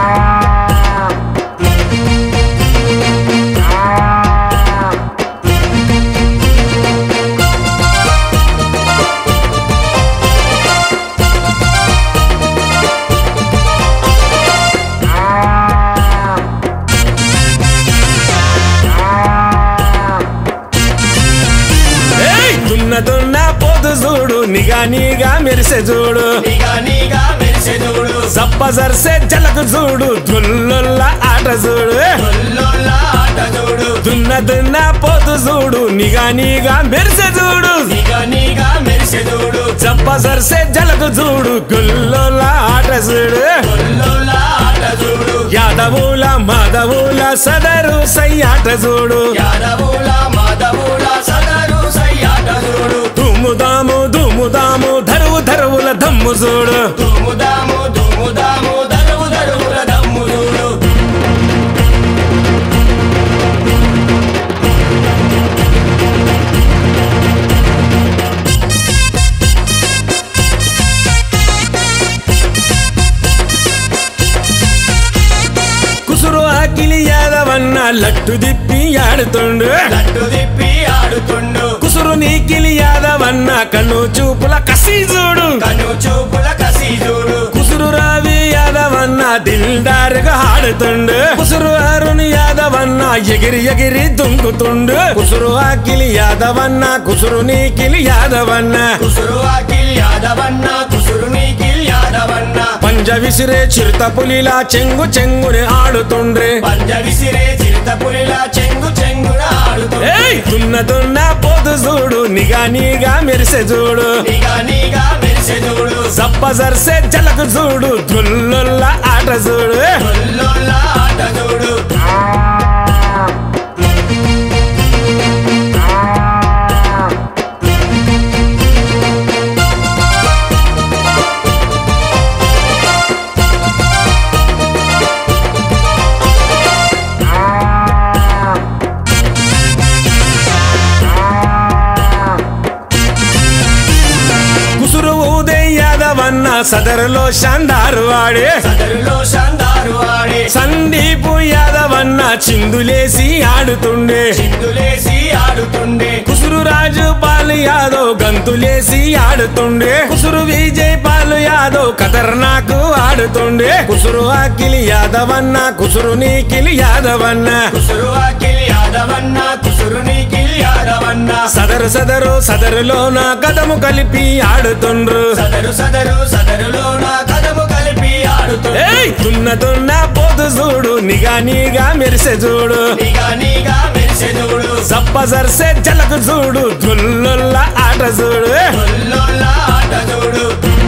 ఏయ్! దున్న దున్న పోదు చూడు నిగా నీగా మెరిసే చూడు నీగా నీగా మెరిసే చూడు సప్ప జర్సే జలకు చూడు దుల్లుల్ల ఆట చూడు ఒళ్ళొల్ల ఆట చూడు దున్న దున్న పోదు చూడు నిగా నీగా మెరిసే చూడు నీగా నీగా మెరిసే చూడు చప్ప సర్సే జలకు చూడు గుల్లోల ఆట చూడు ఒళ్ళొల్ల ఆట చూడు యాదవుల మాధవుల సదరు సయ్యాట చూడు యాదవుల మాధవుల సదరు సయ్యాట చూడు దుమ్ముదాము దుమ్ముదాము ధరువు ధరువుల దమ్ము చూడు దుముదాము దుముదాము దరువు దరువుల దమ్ము చూడు కుసురు ఆకిలి యాదవన్న లట్టు దిప్పి ఆడుతుండు లట్టు తిప్పి ఆడుతుండు కుసురు నీకిలి యాదవన్న కన్ను చూపుల కసి చూడు కను చూపుల కసి చూడు కుసురు రావి యాదవన్న దిల్దారుగా ఆడుతుండు కుసురు అరుణ్ యాదవన్న ఎగిరి ఎగిరి దుంకుతుండు కుసురు ఆకిలి యాదవన్న కుసురు నీకిలి యాదవన్న కుసురు ఆకిల్ యాదవన్న కుసురు నీకిల్ యాదవన్న పంజ విసిరే చిరుత పులిలా చెంగు చెంగుని ఆడుతుండ్రే పంజ విసిరే చిరుత పులిలా చెంగు చెంగున ఆడుతుండు ఏయ్ దున్న దున్న పోదు చూడు నిగా నీగా మెరిసే చూడు నీగా నీగా మెరిసే చూడు సప్ప జర్సే జలకు చూడు దుల్లుల్ల ఆట చూడు ఒళ్ళొల్ల ఆట చూడు కుసురు ఊదే యాదవన్న సదరులో షాందారు వాడే సదరులో షందారు ఆడే సందీపు యాదవన్న చిందులేసి ఆడుతుండే చిందులేసి ఆడుతుండే కుసురు రాజు పాలు యాదవ్ గంతులేసి ఆడుతుండే కుసురు విజయ్ పాలు యాదవ్ ఖతర్నాకు ఆడుతుండే కుసురు అఖిల్ యాదవన్న కుసురు నీకిల్ యాదవన్న కుసురు ఆకిల్ యాదవన్న కుసురు నీకిల్ యాదవన్న సదరు సదరు సదరులోన కదము కలిపి ఆడుతుండ్రు సదరు సదరు సదరులో నా కదము కలిపి ఆడుతుండే ఏయ్ తున్న తున్న పోదు చూడు నిగా నీగా మెరిసే చూడు నీగా నీగా మెరిసే చూడు సప్ప జర్సే జలకు చూడు దుల్లుల్ల ఆట చూడు ఒళ్ళొల్ల ఆట చూడు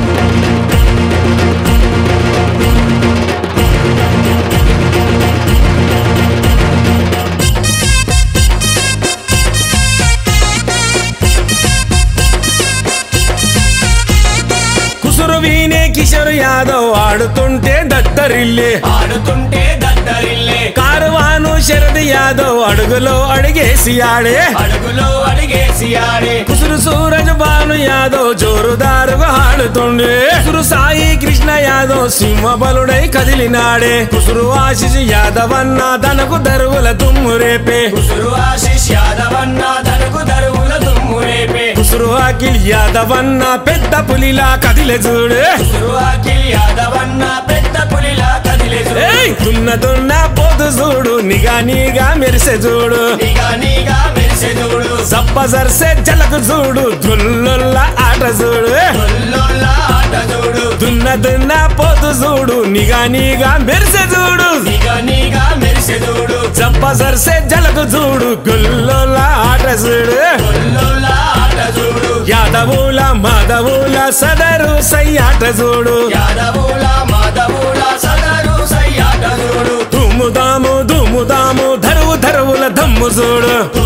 కుసురు వీనే కిషోర్ యాదవ్ ఆడుతుంటే దత్తరిల్లే ఆడుతుంటే దద్దరిల్లే కారువాను శరద్ యాదవ్ అడుగులో అడిగేసి ఆడే అడుగులో అడిగేసి ఆడే కుసురు సూరజ్ భాను యాదవ్ జోరుదారుగా ఆడుతుండే కుసురు సాయి కృష్ణ యాదవ్ సింహబలుడై కదిలినాడే కుసురు ఆశిష్ యాదవ్ అన్న తనకు దరువుల తుమ్ము రేపే కుసురు ఆశిష్ యాదవన్న తనకు దరువుల దుమ్ము రేపే కుసురు అఖిల్ యాదవ్ అన్న పెద్ద పులిలా కదిలే చూడు కుసురు ఆకిల్ యాదవన్న పెద్ద పులిలా కదిలే చూడు. ఏయ్ దున్న దున్న పోదు చూడు నిగా నీగా మెరిసే చూడు నీగా నీగా మెరిసే చూడు సప్ప జర్సే జలకు చూడు దుల్లుల్ల ఆట చూడు ఒళ్ళొల్ల ఆట చూడు దున్న దున్న పోదు చూడు నిగా నీగా మెరిసే చూడు నీగా నీగా మెరిసే చూడు సప్ప జర్సే జలకు చూడు గుల్లుల్ల ఆట చూడు ఒళ్ళొల్ల ఆట చూడు యాదవుల మాధవుల సదరు సయ్యాట చూడు యాదవుల మాధవుల సదరు సయ్యాట చూడు దుమ్ముదాము దుమ్ముదాము ధరువు ధరువుల దమ్ము చూడు